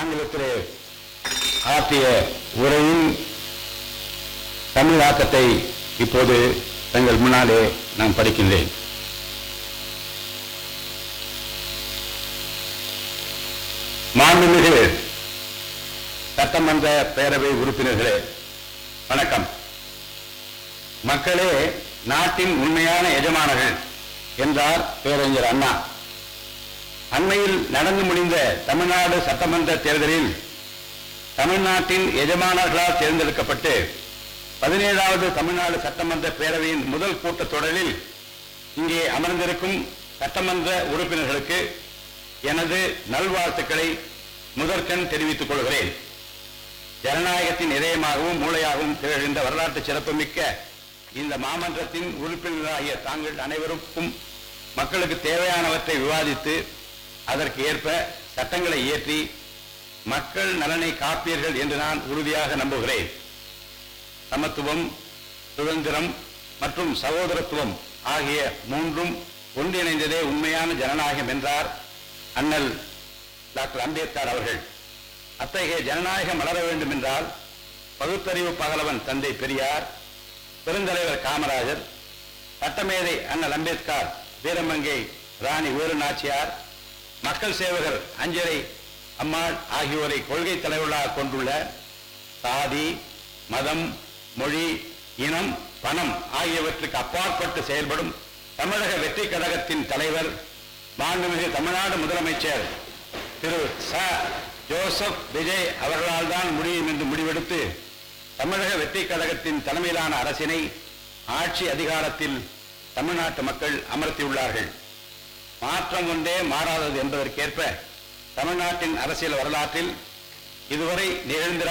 ஆங்கிலத்திலே ஆற்றிய உரையின் தமிழாக்கத்தை இப்போது தங்கள் முன்னாலே நான் படிக்கின்றேன் மாண்புமிகு சட்டமன்ற பேரவை உறுப்பினர்களே வணக்கம் மக்களே நாட்டின் உண்மையான எஜமானர்கள் என்றார் பேரறிஞர் அண்ணா அண்மையில் நடந்து முடிந்த தமிழ்நாடு சட்டமன்ற தேர்தலில் தமிழ்நாட்டின் எஜமானர்களால் தேர்ந்தெடுக்கப்பட்டு பதினேழாவது தமிழ்நாடு சட்டமன்ற பேரவையின் முதல் கூட்டத் தொடரில் இங்கே அமர்ந்திருக்கும் சட்டமன்ற உறுப்பினர்களுக்கு எனது நல்வாழ்த்துக்களை முதற்கண் தெரிவித்துக் கொள்கிறேன் ஜனநாயகத்தின் இதயமாகவும் மூளையாகவும் திகழ்கின்ற வரலாற்று சிறப்புமிக்க இந்த மாமன்றத்தின் உறுப்பினராகிய தாங்கள் அனைவருக்கும் மக்களுக்கு தேவையானவற்றை விவாதித்து அதற்கு ஏற்ப சட்டங்களை இயற்றி மக்கள் நலனை காப்பீர்கள் என்று நான் உறுதியாக நம்புகிறேன் சமத்துவம் சுதந்திரம் மற்றும் சகோதரத்துவம் ஆகிய மூன்றும் ஒன்றிணைந்ததே உண்மையான ஜனநாயகம் என்றார் அண்ணல் டாக்டர் அம்பேத்கர் அவர்கள் அத்தகைய ஜனநாயகம் வளர வேண்டும் என்றால் பகுத்தறிவு பகலவன் தந்தை பெரியார் பெருந்தலைவர் காமராஜர் சட்டமேதை அண்ணல் அம்பேத்கர் வீரமங்கை ராணி வேலு நாச்சியார் மக்கள் சேவகர் அஞ்சலை அம்மாள் ஆகியோரை கொள்கை தலைவர்களாக கொண்டுள்ள சாதி மதம் மொழி இனம் பணம் ஆகியவற்றுக்கு அப்பாற்பட்டு செயல்படும் தமிழக வெற்றி கழகத்தின் தலைவர் மாண்புமிகு தமிழ்நாடு முதலமைச்சர் திரு ச ஜோசப் விஜய் அவர்களால் தான் முடியும் என்று முடிவெடுத்து தமிழக வெற்றி கழகத்தின் தலைமையிலான அரசினை ஆட்சி அதிகாரத்தில் தமிழ்நாட்டு மக்கள் அமர்த்தியுள்ளார்கள் மாற்றம் ஒன்றே மாறாதது என்பதற்கேற்ப தமிழ்நாட்டின் அரசியல் வரலாற்றில் இதுவரை நிகழ்ந்திராத